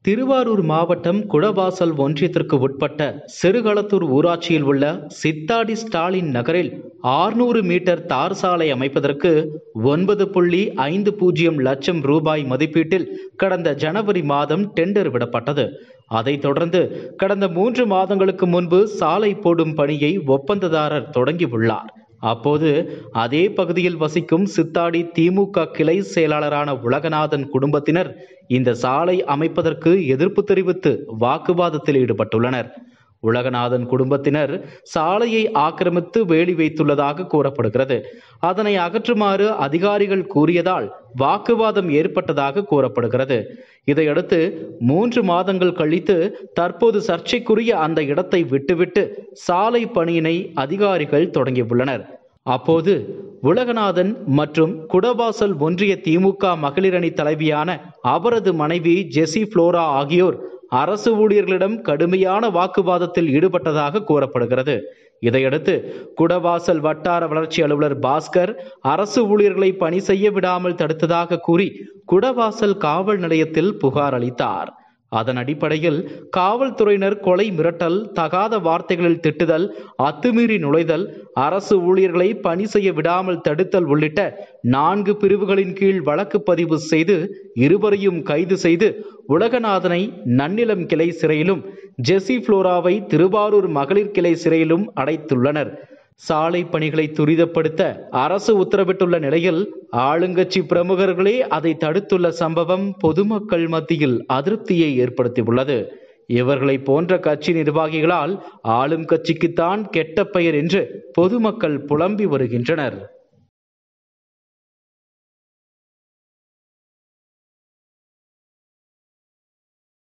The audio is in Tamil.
திருவாரூர் மாவட்டம் குடவாசல் ஒன்றியத்திற்கு உட்பட்ட சிறுகளத்தூர் ஊராட்சியில் உள்ள சித்தாடி ஸ்டாலின் நகரில் ஆறுநூறு மீட்டர் தார் சாலை அமைப்பதற்கு ஒன்பது புள்ளி ஐந்து பூஜ்ஜியம் லட்சம் ரூபாய் மதிப்பீட்டில் கடந்த ஜனவரி மாதம் டெண்டர் விடப்பட்டது அதைத் தொடர்ந்து கடந்த மூன்று மாதங்களுக்கு முன்பு சாலை போடும் பணியை ஒப்பந்ததாரர் தொடங்கியுள்ளார் அப்போது அதே பகுதியில் வசிக்கும் சித்தாடி திமுக கிளை செயலாளரான உலகநாதன் குடும்பத்தினர் இந்த சாலை அமைப்பதற்கு எதிர்ப்பு தெரிவித்து வாக்குவாதத்தில் ஈடுபட்டுள்ளனர் உலகநாதன் குடும்பத்தினர் சாலையை ஆக்கிரமித்து வேலி வைத்துள்ளதாக கூறப்படுகிறது அதனை அகற்றுமாறு அதிகாரிகள் கூறியதால் வாக்குவாதம் ஏற்பட்டதாக கூறப்படுகிறது இதையடுத்து மூன்று மாதங்கள் கழித்து தற்போது சர்ச்சைக்குரிய அந்த இடத்தை விட்டுவிட்டு சாலை பணியினை அதிகாரிகள் தொடங்கியுள்ளனர் அப்போது உலகநாதன் மற்றும் குடவாசல் ஒன்றிய திமுக மகளிரணி தலைவியான அவரது மனைவி ஜெசி புளோரா ஆகியோர் அரசு ஊழியர்களிடம் கடுமையான வாக்குவாதத்தில் ஈடுபட்டதாக கூறப்படுகிறது இதையடுத்து குடவாசல் வட்டார வளர்ச்சி அலுவலர் பாஸ்கர் அரசு ஊழியர்களை பணி செய்ய விடாமல் தடுத்ததாக கூறி குடவாசல் காவல் நிலையத்தில் புகார் அளித்தார் அதன் அடிப்படையில் காவல்துறையினர் கொலை மிரட்டல் தகாத வார்த்தைகளில் திட்டுதல் அத்துமீறி நுழைதல் அரசு ஊழியர்களை பணி செய்ய விடாமல் தடுத்தல் உள்ளிட்ட நான்கு பிரிவுகளின் கீழ் வழக்கு பதிவு செய்து இருவரையும் கைது செய்து உலகநாதனை நன்னிலம் கிளை சிறையிலும் ஜெசி புளோராவை திருவாரூர் மகளிர் கிளை சிறையிலும் அடைத்துள்ளனர் சாலை பணிகளை துரிதப்படுத்த அரசு உத்தரவிட்டுள்ள நிலையில் ஆளுங்கட்சி பிரமுகர்களே அதை தடுத்துள்ள சம்பவம் பொதுமக்கள் மத்தியில் அதிருப்தியை ஏற்படுத்தியுள்ளது இவர்களை போன்ற கட்சி நிர்வாகிகளால் ஆளும் கட்சிக்குத்தான் கெட்ட பெயர் என்று பொதுமக்கள் புலம்பி வருகின்றனர்